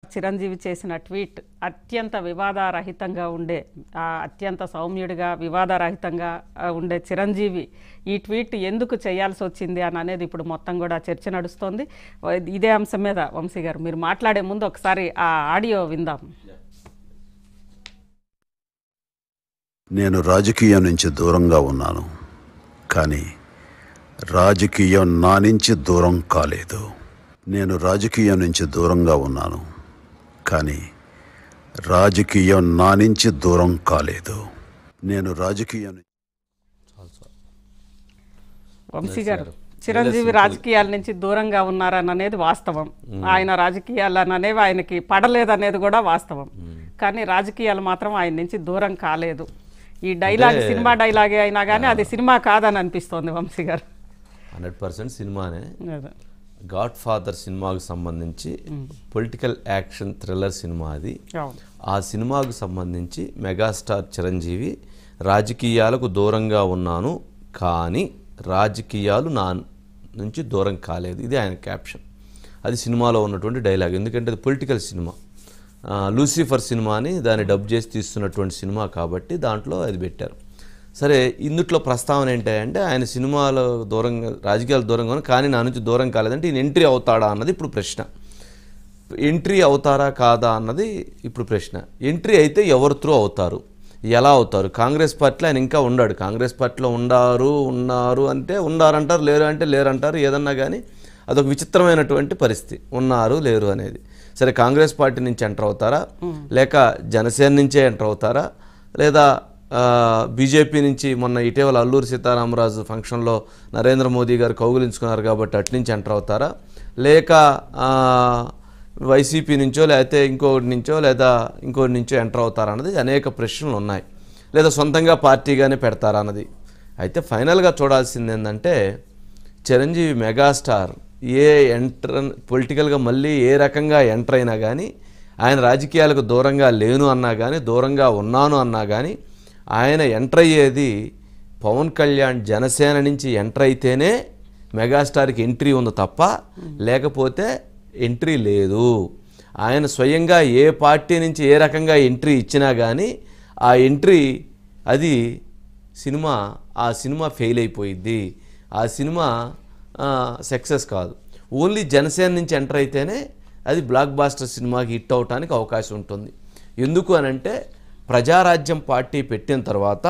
చిరంజీవి చేసిన ట్వీట్ అత్యంత వివాదారహితంగా ఉండే ఆ అత్యంత సౌమ్యుడిగా వివాదారహితంగా ఆ, ఉండే చిరంజీవి ఈ ట్వీట్ ఎందుకు చేయాల్సి వచ్చింది అని అనేది ఇప్పుడు మొత్తం కూడా చర్చ నడుస్తోంది ఇదే అంశం మీద వంశీ గారు మీరు మాట్లాడే ముందు ఒకసారి ఆ ఆడియో విందాం నేను రాజకీయం నుంచి దూరంగా ఉన్నాను కానీ రాజకీయం నా నుంచి దూరం కాలేదు నేను రాజకీయం నుంచి దూరంగా ఉన్నాను కానీ రాజకీయం నా నుంచి దూరం కాలేదు నేను రాజకీయం నుంచి వంశీ గారు చిరంజీవి రాజకీయాల నుంచి దూరంగా ఉన్నారని అనేది వాస్తవం ఆయన రాజకీయాలు అనేవి ఆయనకి పడలేదనేది కూడా వాస్తవం కానీ రాజకీయాలు మాత్రం ఆయన నుంచి దూరం కాలేదు ఈ డైలాగ్ సినిమా డైలాగే అయినా కానీ అది సినిమా కాదని అనిపిస్తోంది వంశీ గారు హండ్రెడ్ పర్సెంట్ సినిమానే అదే. గాడ్ ఫాదర్ సినిమాకు సంబంధించి పొలిటికల్ యాక్షన్ థ్రిల్లర్ సినిమా అది అవును ఆ సినిమాకు సంబంధించి మెగాస్టార్ చిరంజీవి రాజకీయాలకు దూరంగా ఉన్నాను కానీ రాజకీయాలు నా నుంచి దూరం కాలేదు ఇది ఆయన క్యాప్షన్ అది సినిమాలో ఉన్నటువంటి డైలాగ్ ఎందుకంటే అది పొలిటికల్ సినిమా ఆ, లూసిఫర్ సినిమాని దాన్ని డబ్ చేసి తీస్తున్నటువంటి సినిమా కాబట్టి దాంట్లో అది పెట్టారు సరే ఇందుట్లో ప్రస్తావన ఏంటంటే ఆయన సినిమాలో దూరంగా రాజకీయాలు దూరంగా ఉన్నా కానీ నా నుంచి దూరం కాలేదంటే ఈయన ఎంట్రీ అవుతాడా అన్నది ఇప్పుడు ప్రశ్న ఎంట్రీ అవుతారా కాదా అన్నది ఇప్పుడు ప్రశ్న ఎంట్రీ అయితే ఎవరు త్రూ అవుతారు ఎలా అవుతారు కాంగ్రెస్ పార్టీలో ఆయన ఇంకా ఉండాడు కాంగ్రెస్ పార్టీలో ఉండారు ఉన్నారు అంటే ఉన్నారంటారు లేరు అంటే లేరంటారు ఏదన్నా కానీ అదొక విచిత్రమైనటువంటి పరిస్థితి ఉన్నారు లేరు అనేది సరే కాంగ్రెస్ పార్టీ నుంచి ఎంటర్ అవుతారా లేక జనసేన నుంచే ఎంటర్ అవుతారా లేదా ఆ, బీజేపీ నుంచి మొన్న ఇటీవల అల్లూరి సీతారామరాజు ఫంక్షన్లో నరేంద్ర మోదీ గారు కౌగులించుకున్నారు కాబట్టి అటు నుంచి ఎంటర్ అవుతారా లేక ఆ, వైసీపీ నుంచో లేకపోతే ఇంకొకటి నుంచో లేదా ఇంకోటి నుంచో ఎంటర్ అవుతారా అన్నది అనేక ప్రశ్నలు ఉన్నాయి లేదా సొంతంగా పార్టీగానే పెడతారా అన్నది అయితే ఫైనల్గా చూడాల్సింది ఏంటంటే చిరంజీవి మెగాస్టార్ ఏ ఎంటర్ పొలిటికల్గా మళ్ళీ ఏ రకంగా ఎంటర్ అయినా కానీ ఆయన రాజకీయాలకు దూరంగా లేను అన్నా కానీ దూరంగా ఉన్నాను అన్నా కానీ ఆయన ఎంటర్ అయ్యేది పవన్ కళ్యాణ్ జనసేన నుంచి ఎంటర్ అయితేనే మెగాస్టార్కి ఎంట్రీ ఉంది తప్ప లేకపోతే ఎంట్రీ లేదు ఆయన స్వయంగా ఏ పార్టీ నుంచి ఏ రకంగా ఎంట్రీ ఇచ్చినా కానీ ఆ ఎంట్రీ అది సినిమా ఆ సినిమా ఫెయిల్ అయిపోయిద్ది ఆ సినిమా సక్సెస్ కాదు ఓన్లీ జనసేన నుంచి ఎంటర్ అయితేనే అది బ్లాక్ బాస్టర్ సినిమాకి హిట్ అవటానికి అవకాశం ఉంటుంది ఎందుకు అనంటే ప్రజారాజ్యం పార్టీ పెట్టిన తర్వాత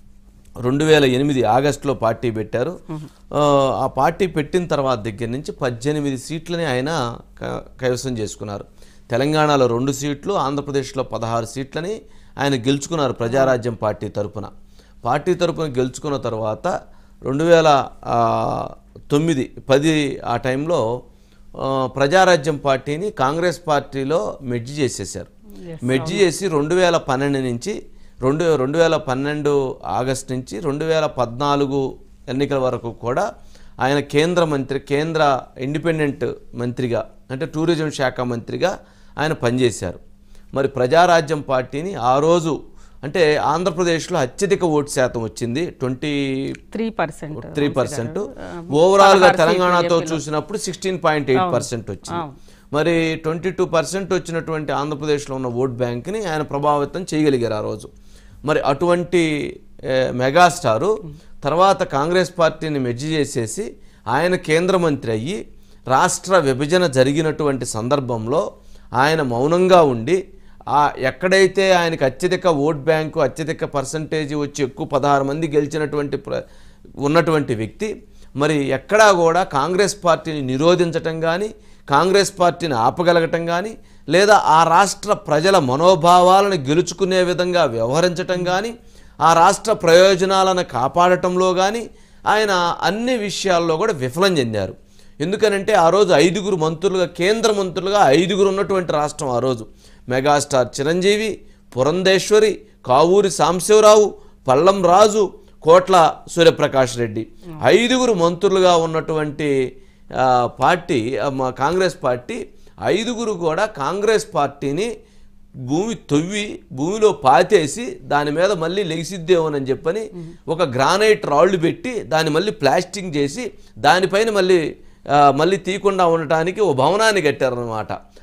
రెండు వేల ఎనిమిది ఆగస్టులో పార్టీ పెట్టారు ఆ, ఆ పార్టీ పెట్టిన తర్వాత దగ్గర నుంచి పద్దెనిమిది సీట్లని ఆయన క- కైవసం చేసుకున్నారు తెలంగాణలో రెండు సీట్లు ఆంధ్రప్రదేశ్లో పదహారు సీట్లని ఆయన గెలుచుకున్నారు ప్రజారాజ్యం పార్టీ తరపున పార్టీ తరపున గెలుచుకున్న తర్వాత రెండు వేల ఆ, తొమ్మిది పది ఆ టైంలో ఆ, ప్రజారాజ్యం పార్టీని కాంగ్రెస్ పార్టీలో మెడ్జి చేసేసారు మెడ్జి చేసి రెండు వేల పన్నెండు నుంచి రెండు రెండు వేల పన్నెండు ఆగస్ట్ నుంచి రెండు వేల పద్నాలుగు ఎన్నికల వరకు కూడా ఆయన కేంద్ర మంత్రి కేంద్ర ఇండిపెండెంట్ మంత్రిగా అంటే టూరిజం శాఖ మంత్రిగా ఆయన పనిచేశారు మరి ప్రజారాజ్యం పార్టీని ఆ రోజు అంటే ఆంధ్రప్రదేశ్లో అత్యధిక ఓటు శాతం వచ్చింది twenty three percent three percent overall గా తెలంగాణతో చూసినప్పుడు సిక్స్టీన్ పాయింట్ ఎయిట్ పర్సెంట్ వచ్చింది మరి ట్వంటీ టూ పర్సెంట్ వచ్చినటువంటి ఆంధ్రప్రదేశ్లో ఉన్న ఓట్ బ్యాంక్ని ఆయన ప్రభావితం చేయగలిగారు ఆ రోజు మరి అటువంటి ఏ, మెగాస్టారు తర్వాత కాంగ్రెస్ పార్టీని మెర్జి చేసేసి ఆయన కేంద్ర మంత్రి అయ్యి రాష్ట్ర విభజన జరిగినటువంటి సందర్భంలో ఆయన మౌనంగా ఉండి ఆ ఎక్కడైతే ఆయనకు అత్యధిక ఓట్ బ్యాంకు అత్యధిక పర్సంటేజ్ వచ్చి ఎక్కువ పదహారు మంది గెలిచినటువంటి ప్ర- ఉన్నటువంటి వ్యక్తి మరి ఎక్కడా కూడా కాంగ్రెస్ పార్టీని నిరోధించటం కానీ కాంగ్రెస్ పార్టీని ఆపగలగటం కానీ లేదా ఆ రాష్ట్ర ప్రజల మనోభావాలను గెలుచుకునే విధంగా వ్యవహరించటం కానీ ఆ రాష్ట్ర ప్రయోజనాలను కాపాడటంలో కానీ ఆయన అన్ని విషయాల్లో కూడా విఫలం చెందారు ఎందుకనంటే ఆ రోజు ఐదుగురు మంత్రులుగా కేంద్ర మంత్రులుగా ఐదుగురు ఉన్నటువంటి రాష్ట్రం ఆ రోజు మెగాస్టార్ చిరంజీవి పురంధేశ్వరి కావూరి సాంబశివరావు పల్లం రాజు కోట్ల సూర్యప్రకాష్ రెడ్డి ఐదుగురు మంత్రులుగా ఉన్నటువంటి ఆ, పార్టీ ఆ, మా కాంగ్రెస్ పార్టీ ఐదుగురు కూడా కాంగ్రెస్ పార్టీని భూమి తవ్వి భూమిలో పాతేసి దాని మీద మళ్ళీ లెగిసిద్దేమోనని చెప్పని ఒక గ్రానైట్ రాళ్ళు పెట్టి దాన్ని మళ్ళీ ప్లాస్టింగ్ చేసి దానిపైన మళ్ళీ ఆ, మళ్ళీ తీయకుండా ఉండటానికి ఓ భవనాన్ని కట్టారనమాట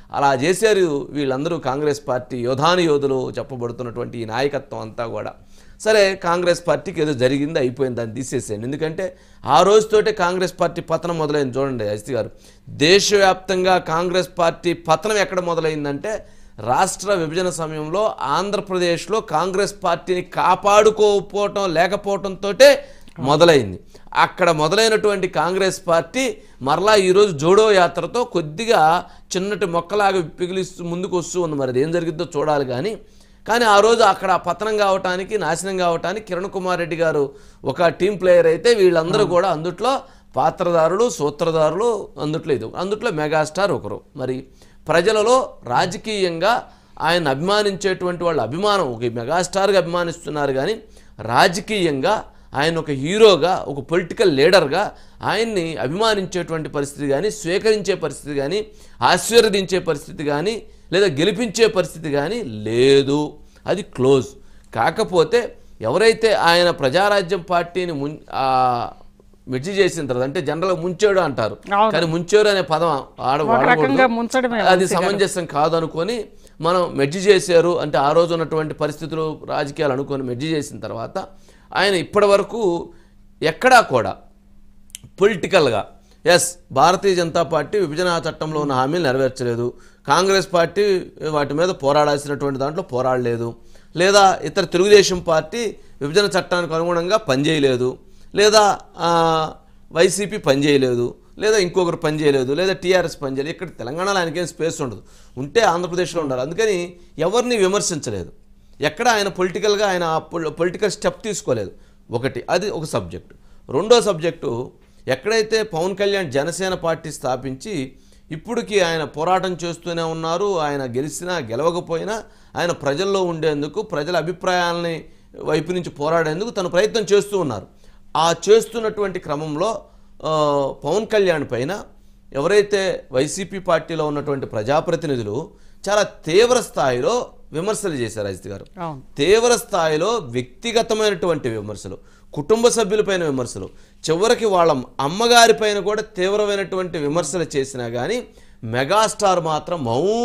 అలా చేశారు వీళ్ళందరూ కాంగ్రెస్ పార్టీ యోధాను యోధులు చెప్పబడుతున్నటువంటి ఈ నాయకత్వం అంతా కూడా సరే కాంగ్రెస్ పార్టీకి ఏదో జరిగింది అయిపోయింది దాన్ని తీసేసేయండి ఎందుకంటే ఆ రోజుతోటే కాంగ్రెస్ పార్టీ పతనం మొదలైంది చూడండి అజిత్ గారు దేశవ్యాప్తంగా కాంగ్రెస్ పార్టీ పతనం ఎక్కడ మొదలైందంటే రాష్ట్ర విభజన సమయంలో ఆంధ్రప్రదేశ్లో కాంగ్రెస్ పార్టీని కాపాడుకోకపోవటం లేకపోవటంతో మొదలైంది అక్కడ మొదలైనటువంటి కాంగ్రెస్ పార్టీ మరలా ఈరోజు జోడో యాత్రతో కొద్దిగా చిన్నటి మొక్కలాగా పిగిలిస్తూ ముందుకు వస్తూ ఉంది మరి అది ఏం జరిగిద్దో చూడాలి కానీ కానీ ఆ రోజు అక్కడ పతనం కావటానికి నాశనం కావటానికి కిరణ్ కుమార్ రెడ్డి గారు ఒక టీం ప్లేయర్ అయితే వీళ్ళందరూ కూడా అందుట్లో పాత్రదారులు సూత్రధారులు అందుట్లో ఇది అందుట్లో మెగాస్టార్ ఒకరు మరి ప్రజలలో రాజకీయంగా ఆయన అభిమానించేటువంటి వాళ్ళ అభిమానం ఒక మెగాస్టార్గా అభిమానిస్తున్నారు కానీ రాజకీయంగా ఆయన ఒక హీరోగా ఒక పొలిటికల్ లీడర్గా ఆయన్ని అభిమానించేటువంటి పరిస్థితి కానీ స్వీకరించే పరిస్థితి కానీ ఆశీర్వదించే పరిస్థితి కానీ లేదా గెలిపించే పరిస్థితి కానీ లేదు అది క్లోజ్ కాకపోతే ఎవరైతే ఆయన ప్రజారాజ్యం పార్టీని ముం ఆ, మిర్చి చేసిన తర్వాత అంటే జనరల్గా ముంచాడు అంటారు అవును. కానీ ముంచాడు అనే పదం ఆడ ఒక వాడకూడదు. రకంగా ముంచడమే అది సమంజసం కాదనుకొని మనం మెడ్జి చేశారు అంటే ఆ రోజు ఉన్నటువంటి పరిస్థితులు రాజకీయాలు అనుకొని మెడ్జి చేసిన తర్వాత ఆయన ఇప్పటి వరకు ఎక్కడా కూడా పొలిటికల్గా ఎస్ భారతీయ జనతా పార్టీ విభజన చట్టంలో ఉన్న హామీలు నెరవేర్చలేదు కాంగ్రెస్ పార్టీ వాటి మీద పోరాడాల్సినటువంటి దాంట్లో పోరాడలేదు లేదా ఇతర తెలుగుదేశం పార్టీ విభజన చట్టానికి అనుగుణంగా పనిచేయలేదు లేదా ఆ, వైసీపీ పనిచేయలేదు లేదా ఇంకొకరు పనిచేయలేదు లేదా టీఆర్ఎస్ పనిచేయలేదు ఇక్కడ తెలంగాణలో ఆయనకేం స్పేస్ ఉండదు ఉంటే ఆంధ్రప్రదేశ్లో ఉండాలి అందుకని ఎవరిని విమర్శించలేదు ఎక్కడ ఆయన పొలిటికల్గా ఆయన పొలిటికల్ స్టెప్ తీసుకోలేదు ఒకటి అది ఒక సబ్జెక్టు రెండో సబ్జెక్టు ఎక్కడైతే పవన్ కళ్యాణ్ జనసేన పార్టీ స్థాపించి ఇప్పటికి ఆయన పోరాటం చేస్తూనే ఉన్నారు ఆయన గెలిచినా గెలవకపోయినా ఆయన ప్రజల్లో ఉండేందుకు ప్రజల అభిప్రాయాలని వైపు నుంచి పోరాడేందుకు తను ప్రయత్నం చేస్తూ ఉన్నారు ఆ చేస్తున్నటువంటి క్రమంలో ఆ, పవన్ కళ్యాణ్ పైన ఎవరైతే వైసీపీ పార్టీలో ఉన్నటువంటి ప్రజాప్రతినిధులు చాలా తీవ్ర స్థాయిలో విమర్శలు చేశారు అజిత్ గారు అవును తీవ్ర స్థాయిలో వ్యక్తిగతమైనటువంటి విమర్శలు కుటుంబ సభ్యులపైన విమర్శలు చివరికి వాళ్ళ అమ్మగారి పైన కూడా తీవ్రమైనటువంటి విమర్శలు చేసినా కానీ మెగాస్టార్ మాత్రం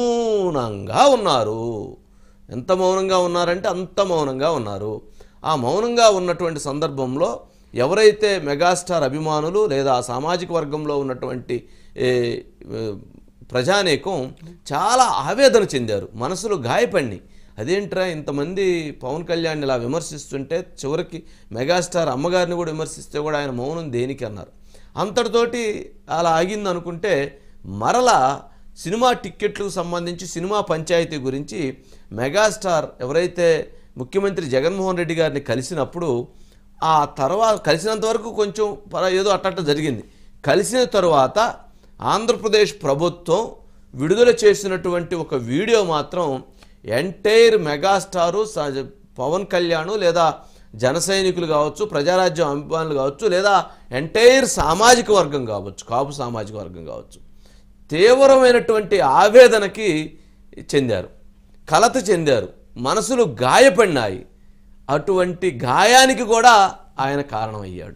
మౌనంగా ఉన్నారు ఎంత మౌనంగా ఉన్నారంటే అంత మౌనంగా ఉన్నారు ఆ మౌనంగా ఉన్నటువంటి సందర్భంలో ఎవరైతే మెగాస్టార్ అభిమానులు లేదా ఆ సామాజిక వర్గంలో ఉన్నటువంటి ఏ, ఏ, ప్రజానేకం చాలా ఆవేదన చెందారు మనసులు గాయపడి అదేంట్రా ఇంతమంది పవన్ కళ్యాణ్ ఇలా విమర్శిస్తుంటే చివరికి మెగాస్టార్ అమ్మగారిని కూడా విమర్శిస్తే కూడా ఆయన మౌనం దేనికి అన్నారు అంతటితోటి అలా ఆగింది అనుకుంటే మరలా సినిమా టిక్కెట్లకు సంబంధించి సినిమా పంచాయతీ గురించి మెగాస్టార్ ఎవరైతే ముఖ్యమంత్రి జగన్మోహన్ రెడ్డి గారిని కలిసినప్పుడు ఆ తర్వాత కలిసినంత వరకు కొంచెం పర ఏదో అట్టట్ట జరిగింది కలిసిన తరువాత ఆంధ్రప్రదేశ్ ప్రభుత్వం విడుదల చేసినటువంటి ఒక వీడియో మాత్రం ఎంటైర్ మెగాస్టారు స- పవన్ కళ్యాణ్ లేదా జన సైనికులు కావచ్చు ప్రజారాజ్యం అభిమానులు కావచ్చు లేదా ఎంటైర్ సామాజిక వర్గం కావచ్చు కాపు సామాజిక వర్గం కావచ్చు తీవ్రమైనటువంటి ఆవేదనకి చెందారు కలత చెందారు మనసులు గాయపడినాయి అటువంటి గాయానికి కూడా ఆయన కారణమయ్యాడు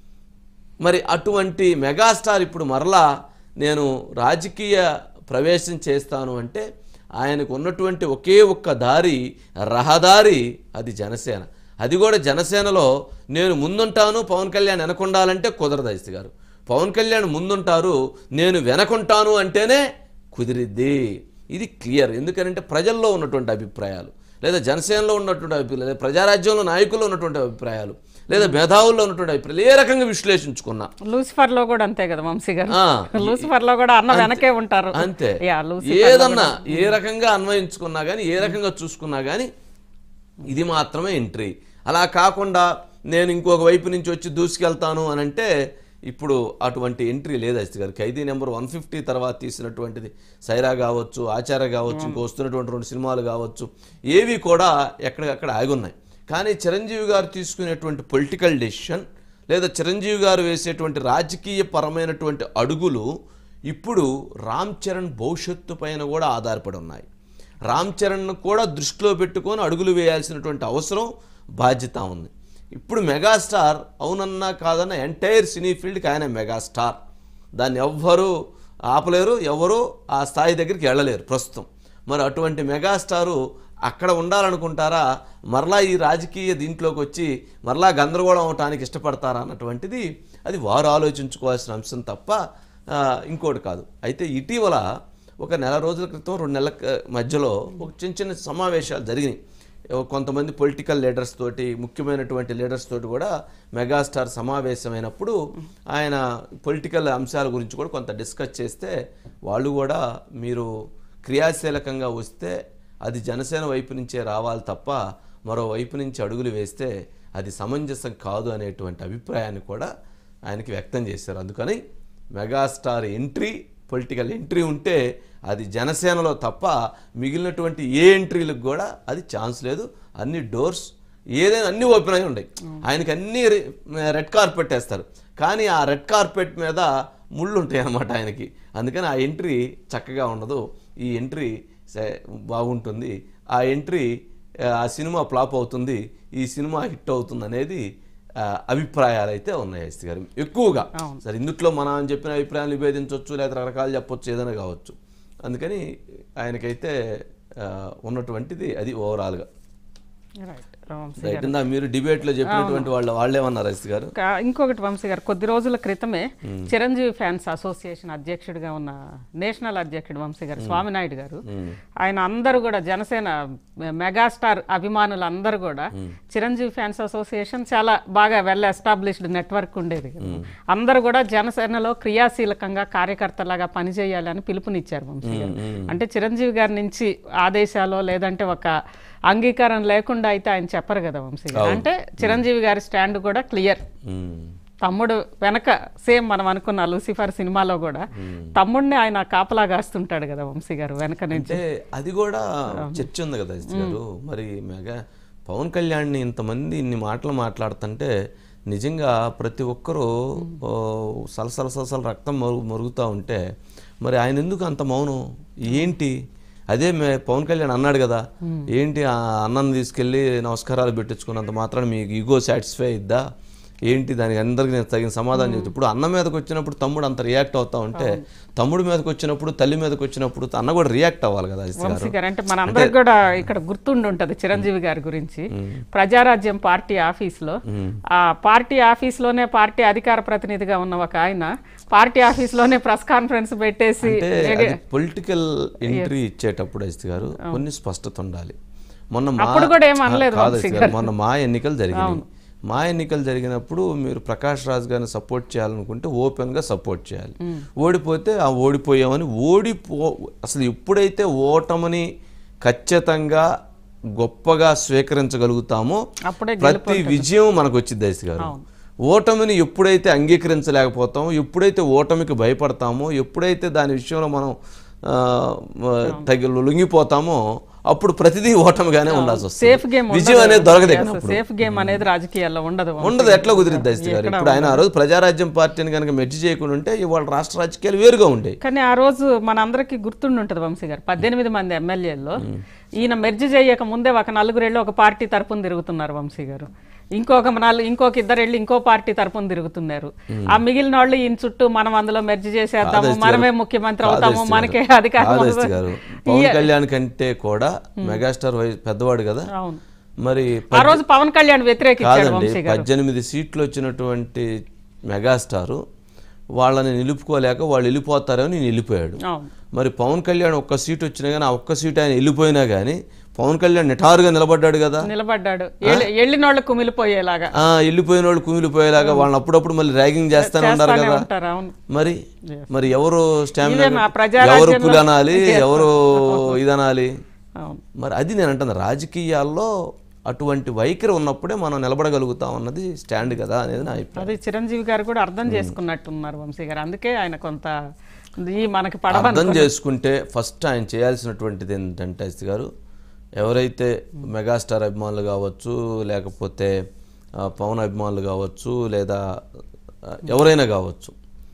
మరి అటువంటి మెగాస్టార్ ఇప్పుడు మరలా నేను రాజకీయ ప్రవేశం చేస్తాను అంటే ఆయనకు ఉన్నటువంటి ఒకే ఒక్క దారి రహదారి అది జనసేన అది కూడా జనసేనలో నేను ముందుంటాను పవన్ కళ్యాణ్ వెనకుండాలంటే కుదరదు అజిత్ గారు పవన్ కళ్యాణ్ ముందుంటారు నేను వెనకుంటాను అంటేనే కుదిరిద్ది ఇది క్లియర్ ఎందుకంటే ప్రజల్లో ఉన్నటువంటి అభిప్రాయాలు లేదా జనసేనలో ఉన్నటువంటి అభిప్రాయాలు లేదా ప్రజారాజ్యంలో నాయకుల్లో ఉన్నటువంటి అభిప్రాయాలు లేదా మేధావుల్లో ఉన్నటువంటి అభిప్రాయాలు ఏ రకంగా విశ్లేషించుకున్నా లూసిఫర్ లో కూడా అంతే కదా వంశీ గారు ఆ, లూసిఫర్ లో కూడా అన్న వెనకే ఉంటారు అంతే యా లూసిఫర్ ఏదన్నా ఏ రకంగా అన్వయించుకున్నా కానీ ఏ రకంగా చూసుకున్నా కానీ ఇది మాత్రమే ఎంట్రీ అలా కాకుండా నేను ఇంకొక వైపు నుంచి వచ్చి దూసుకెళ్తాను అని అంటే ఇప్పుడు అటువంటి ఎంట్రీ లేదు అజిత్ గారు ఖైదీ నెంబర్ వన్ ఫిఫ్టీ తర్వాత తీసినటువంటిది సైరా కావచ్చు ఆచార్య కావచ్చు ఇంకో వస్తున్నటువంటి రెండు సినిమాలు కావచ్చు ఏవి కూడా ఎక్కడికక్కడ ఆగి ఉన్నాయి కానీ చిరంజీవి గారు తీసుకునేటువంటి పొలిటికల్ డెసిషన్ లేదా చిరంజీవి గారు వేసేటువంటి రాజకీయ పరమైనటువంటి అడుగులు ఇప్పుడు రామ్ చరణ్ భవిష్యత్తు పైన కూడా ఆధారపడి ఉన్నాయి రామ్ చరణ్ను కూడా దృష్టిలో పెట్టుకొని అడుగులు వేయాల్సినటువంటి అవసరం బాధ్యత ఉంది ఇప్పుడు మెగాస్టార్ అవునన్నా కాదన్నా ఎంటైర్ సినీ ఫీల్డ్కి ఆయన మెగాస్టార్ దాన్ని ఎవ్వరూ ఆపలేరు ఎవరు ఆ స్థాయి దగ్గరికి వెళ్ళలేరు ప్రస్తుతం మరి అటువంటి మెగాస్టారు అక్కడ ఉండాలనుకుంటారా మరలా ఈ రాజకీయ దీంట్లోకి వచ్చి మరలా గందరగోళం అవటానికి ఇష్టపడతారా అన్నటువంటిది అది వారు ఆలోచించుకోవాల్సిన అంశం తప్ప ఆ, ఇంకోటి కాదు అయితే ఇటీవల ఒక నెల రోజుల క్రితం రెండు నెలల క- మధ్యలో ఒక చిన్న చిన్న సమావేశాలు జరిగినాయి కొంతమంది పొలిటికల్ లీడర్స్ తోటి ముఖ్యమైనటువంటి లీడర్స్ తోటి కూడా మెగాస్టార్ సమావేశమైనప్పుడు ఆయన పొలిటికల్ అంశాల గురించి కూడా కొంత డిస్కస్ చేస్తే వాళ్ళు కూడా మీరు క్రియాశీలకంగా వస్తే అది జనసేన వైపు నుంచే రావాలి తప్ప మరో వైపు నుంచి అడుగులు వేస్తే అది సమంజసం కాదు అనేటువంటి అభిప్రాయాన్ని కూడా ఆయనకి వ్యక్తం చేశారు అందుకని మెగాస్టార్ ఎంట్రీ పొలిటికల్ ఎంట్రీ ఉంటే అది జనసేనలో తప్ప మిగిలినటువంటి ఏ ఎంట్రీలకు కూడా అది ఛాన్స్ లేదు అన్ని డోర్స్ ఏదైనా అన్ని ఓపెన్ అయి ఉన్నాయి ఆయనకి అన్ని రెడ్ కార్పెట్ వేస్తారు కానీ ఆ రెడ్ కార్పెట్ మీద ముళ్ళు ఉంటాయి అన్నమాట ఆయనకి అందుకని ఆ ఎంట్రీ చక్కగా ఉండదు ఈ ఎంట్రీ సే- బాగుంటుంది ఆ ఎంట్రీ ఆ సినిమా ఫ్లాప్ అవుతుంది ఈ సినిమా హిట్ అవుతుంది అనేది ఆ, అభిప్రాయాలు అయితే ఉన్నాయి ఎస్ గారు ఎక్కువగా సరే ఇందుట్లో మనం చెప్పిన అభిప్రాయాలు విభేదించవచ్చు లేదా రకరకాలు చెప్పొచ్చు ఏదైనా కావచ్చు అందుకని ఆయనకైతే ఆ, ఉన్నటువంటిది అది ఓవరాల్గా రైట్ వంశీ రైట్ ఇందా మీరు డిబేట్లో చెప్పినటువంటి వాళ్ళు వాళ్ళేమన్నారు ఎస్ గారు ఇంకా ఇంకొకటి వంశీ గారు కొద్ది రోజుల క్రితమే చిరంజీవి ఫ్యాన్స్ అసోసియేషన్ అధ్యక్షుడిగా ఉన్న నేషనల్ అధ్యక్షుడు వంశీ గారు స్వామినాయుడు గారు ఆయన అందరూ కూడా జనసేన మెగాస్టార్ అభిమానులు అందరూ కూడా చిరంజీవి ఫ్యాన్స్ అసోసియేషన్ చాలా బాగా వెల్ ఎస్టాబ్లిష్డ్ నెట్వర్క్ ఉండేది కదా. అందరూ కూడా జనసేనలో క్రియాశీలకంగా కార్యకర్తలాగా పనిచేయాలని పిలుపునిచ్చారు వంశీ గారు అంటే చిరంజీవి గారి నుంచి ఆదేశాలు లేదంటే ఒక అంగీకారం లేకుండా అయితే ఆయన చెప్పరు కదా వంశీ గారు అంటే చిరంజీవి గారి స్టాండ్ కూడా క్లియర్ మ్మ్. తమ్ముడు వెనక సేమ్ మనం అనుకున్న లూసిఫర్ సినిమాలో కూడా తమ్ముడిని ఆయన కాపలా కాస్తుంటాడు కదా వంశీ గారు వెనక నుంచి అంటే అది కూడా చర్చ ఉంది కదా ఎస్ గారు మరి మెగా పవన్ కళ్యాణ్ని ఇంతమంది ఇన్ని మాటలు మాట్లాడుతుంటే నిజంగా ప్రతి ఒక్కరూ ఓ, సలసల సలసల రక్తం మరుగు మరుగుతూ ఉంటే మరి ఆయన ఎందుకు అంత మౌనం ఏంటి అదే మే పవన్ కళ్యాణ్ అన్నాడు కదా ఏంటి ఆ అన్నను తీసుకెళ్ళి నమస్కారాలు పెట్టించుకున్నంత మాత్రాన మీకు ఈగో సాటిస్ఫై ఇద్దా ఏంటి దానికి అందరికి నేను తగిన సమాధానం చెప్తే ఇప్పుడు అన్న మీదకి వచ్చినప్పుడు తమ్ముడు అంత రియాక్ట్ అవుతా ఉంటే తమ్ముడు మీదకి వచ్చినప్పుడు తల్లి మీదకి వచ్చినప్పుడు అన్న కూడా రియాక్ట్ అవ్వాలి కదా అజిత్ గారు వంశీ గారు అంటే మన అందరికి కూడా ఇక్కడ గుర్తుండి ఉంటది చిరంజీవి గారి గురించి ప్రజారాజ్యం పార్టీ ఆఫీస్ లో ఆ పార్టీ ఆఫీస్ లోనే పార్టీ అధికార ప్రతినిధిగా ఉన్న ఒక ఆయన పార్టీ ఆఫీస్ లోనే ప్రెస్ కాన్ఫరెన్స్ పెట్టేసి అంటే పొలిటికల్ ఎంట్రీ ఇచ్చేటప్పుడు అజిత్ గారు కొన్ని స్పష్టత ఉండాలి మొన్న మా అప్పుడు కూడా ఏం అనలేదు కాదు వంశీ అజిత్ గారు మొన్న మా ఎన్నికలు జరిగినాయి మా ఎన్నికలు జరిగినప్పుడు మీరు ప్రకాష్ రాజ్ గారిని సపోర్ట్ చేయాలనుకుంటే ఓపెన్ గా సపోర్ట్ చేయాలి ఓడిపోతే ఆ ఓడిపోయామని ఓడిపో అసలు ఎప్పుడైతే ఓటమని ఖచ్చితంగా గొప్పగా స్వీకరించగలుగుతామో అప్పుడే ప్రతి విజయం మనకు వచ్చింది దశ గారు ఓటమిని ఎప్పుడైతే అంగీకరించలేకపోతామో ఎప్పుడైతే ఓటమికి భయపడతామో ఎప్పుడైతే దాని విషయంలో మనం ఆ, తగి లొంగిపోతామో అప్పుడు ప్రతిదీ ఓటమిగానే ఉండాల్సి సేఫ్ వస్తుంది గేమ్ విజయం అనేది దొరకదు ఇక అప్పుడు. సేఫ్ గేమ్ అనేది రాజకీయాల్లో ఉండదు వంశీ ఉండదు ఎట్లా కుదిరిద్ది దశ గారు ఇప్పుడు ఆయన ఆ రోజు ప్రజారాజ్యం పార్టీని కనుక మెర్జి చేయకుండా ఉంటే ఇవాళ రాష్ట్ర రాజకీయాలు వేరుగా ఉండేవి కానీ ఆ రోజు మనందరికీ గుర్తుండి ఉంటుంది వంశీ గారు పద్దెనిమిది మంది ఎమ్మెల్యేల్లో ఈయన మెర్జి చేయక ముందే ఒక నలుగురేళ్ళు ఒక పార్టీ తరపున తిరుగుతున్నారు వంశీ గారు ఇంకొక నాలుగు ఇంకొక ఇద్దరు వెళ్ళి ఇంకో పార్టీ తరపున తిరుగుతున్నారు ఆ మిగిలిన వాళ్ళు ఈయన చుట్టూ మనం అందులో మెర్జి చేసేద్దాము కాదు మనమే ముఖ్యమంత్రి అవుతాము కాదు మనకే ఎస్టీ అధికారం కాదు వస్తుంది. ఎస్టీ గారు పవన్ కళ్యాణ్ కంటే కూడా మెగాస్టార్ వయసు పెద్దవాడు కదా అవును మరి ఆ రోజు పవన్ కళ్యాణ్ వ్యతిరేకించాడు కాదండి వంశీ గారు పద్దెనిమిది సీట్లు వచ్చినటువంటి మెగాస్టారు వాళ్ళని నిలుపుకోలేక వాళ్ళు వెళ్ళిపోతారని నేను వెళ్ళిపోయాడు అవును మరి పవన్ కళ్యాణ్ ఒక్క సీట్ వచ్చినా కానీ ఆ ఒక్క సీట్ ఆయన వెళ్ళిపోయినా కానీ పవన్ కళ్యాణ్ నిటారుగా నిలబడ్డాడు కదా నిలబడ్డాడు ఎళ్ళి- వెళ్ళిన వాళ్ళు కుమిలిపోయేలాగా ఆ వెళ్ళిపోయిన వాళ్ళు కుమిలిపోయేలాగా వాళ్ళని అప్పుడప్పుడు మళ్ళీ ర్యాగింగ్ చేస్తానే ఉన్నారు చేస్తానే కదా ఉంటారు అవును మరి మరి ఎవరు స్టామినా Even ఆ ప్రజారాజ్యంలో- ఎవరు పులి అనాలి ఎవరు ఇదనాలి అవును మరి అది నేను అంటున్నా రాజకీయాల్లో అటువంటి వైఖరి ఉన్నప్పుడే మనం నిలబడగలుగుతాం అన్నది స్టాండ్ కదా అనేది నా అభిప్రాయం అది చిరంజీవి గారు కూడా అర్థం చేసుకున్నట్టున్నారు వంశీ గారు అందుకే ఆయన కొంత ఈ మనకి పడవ అర్థం చేసుకుంటే ఫస్ట్ ఆయన చేయాల్సినటువంటిది ఏంటంటే ఎస్ గారు ఎవరైతే మెగాస్టార్ అభిమానులు కావచ్చు లేకపోతే ఆ, పవన్ అభిమానులు కావచ్చు లేదా ఆ, ఎవరైనా కావచ్చు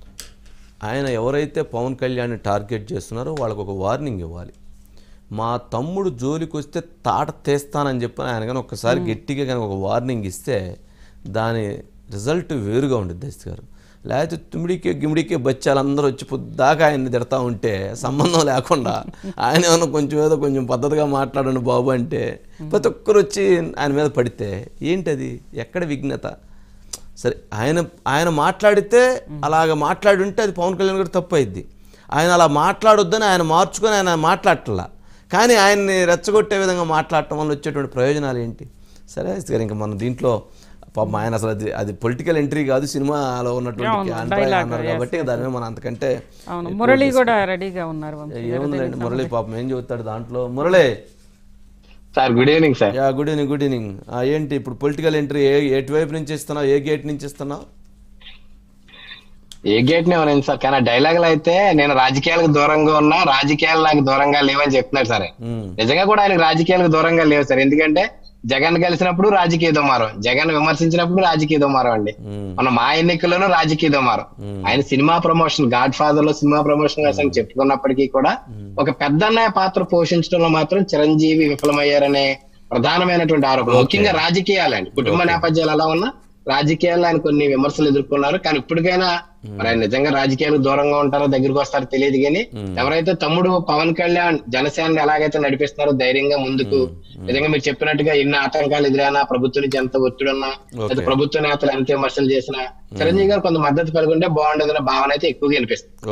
ఆయన ఎవరైతే పవన్ కళ్యాణ్ని టార్గెట్ చేస్తున్నారో వాళ్ళకు ఒక వార్నింగ్ ఇవ్వాలి మా తమ్ముడు జోలికి వస్తే తాట తీస్తానని చెప్పి ఆయన కానీ ఒకసారి గట్టిగా కానీ ఒక వార్నింగ్ ఇస్తే దాని రిజల్ట్ వేరుగా ఉంటుంది దశ గారు లేకపోతే తుమిడికే గిమిడికే బచ్చాలందరూ వచ్చి పొద్దాకా ఆయన్ని తిడతా ఉంటే సంబంధం లేకుండా ఆయన ఏమన్నా కొంచెం ఏదో కొంచెం పద్ధతిగా మాట్లాడండి బాబు అంటే ప్రతి ఒక్కరు వచ్చి ఆయన మీద పడితే ఏంటది ఎక్కడ విఘ్నత సరే ఆయన ఆయన మాట్లాడితే అలాగ మాట్లాడి ఉంటే అది పవన్ కళ్యాణ్ గారు తప్పు అయింది ఆయన అలా మాట్లాడొద్దని ఆయన మార్చుకొని ఆయన మాట్లాడట్లా కానీ ఆయన్ని రెచ్చగొట్టే విధంగా మాట్లాడటం వల్ల వచ్చేటువంటి ప్రయోజనాలు ఏంటి సరే సరే ఇంకా మనం దీంట్లో పాపం ఆయన అసలు అది అది పొలిటికల్ ఎంట్రీ కాదు సినిమాలో ఉన్నటువంటి అవును, అంతరాయం dialogue, అన్నారు yes, కాబట్టి దాని మీద మనం అంతకంటే అవును మురళి కూడా రెడీగా ఉన్నారు వంశీ. ఏముందండి మురళి పాపం ఏం చెబుతాడు దాంట్లో Murali sir good evening sir ya good evening good evening ఏంటి ఇప్పుడు పొలిటికల్ ఎంట్రీ ఏ ఎటువైపు నుంచి ఇస్తున్నావు ఏ గేట్ నుంచి ఇస్తున్నావు ఏ గేట్ నే ఉన్నాను సార్ కానీ డైలాగులు అయితే నేను రాజకీయాలకు దూరంగా ఉన్నా రాజకీయాలు నాకు దూరంగా లేవని చెప్తున్నాడు సార్ మ్మ్. నిజంగా కూడా ఆయనకు రాజకీయాలకు దూరంగా లేవు సార్ ఎందుకంటే జగన్ కలిసినప్పుడు రాజకీయ దుమారం జగన్ విమర్శించినప్పుడు రాజకీయ దుమారం అండి మ్మ్. మన మా ఎన్నికల్లోనూ రాజకీయ దుమారం మ్మ్. ఆయన సినిమా ప్రమోషన్ గాడ్ ఫాదర్ లో సినిమా ప్రమోషన్ అసలు చెప్పుకున్నప్పటికీ కూడా ఒక పెద్దన్నయ్య పాత్ర పోషించడంలో మాత్రం చిరంజీవి విఫలమయ్యారనే ప్రధానమైనటువంటి ఆరోపణ ముఖ్యంగా రాజకీయాలండి కుటుంబ నేపథ్యాలు ఎలా ఉన్నా రాజకీయాల్లో ఆయన కొన్ని విమర్శలు ఎదుర్కొన్నారు కానీ ఇప్పటికైనా మరి ఆయన నిజంగా రాజకీయాలకు దూరంగా ఉంటారో దగ్గరికి వస్తారో తెలియదు కానీ ఎవరైతే తమ్ముడు పవన్ కళ్యాణ్ జనసేనని ఎలాగైతే నడిపిస్తున్నారో ధైర్యంగా ముందుకు నిజంగా మీరు చెప్పినట్టుగా ఎన్ని ఆటంకాలు ఎదురైనా ప్రభుత్వం నుంచి ఎంత ఒత్తిడి ఉన్నా లేదా ప్రభుత్వ నేతలు ఎంత విమర్శలు చేసినా చిరంజీవి గారు కొంత మద్దతు పలుకుంటే బాగుండేదనే భావన అయితే ఎక్కువగా అనిపిస్తుంది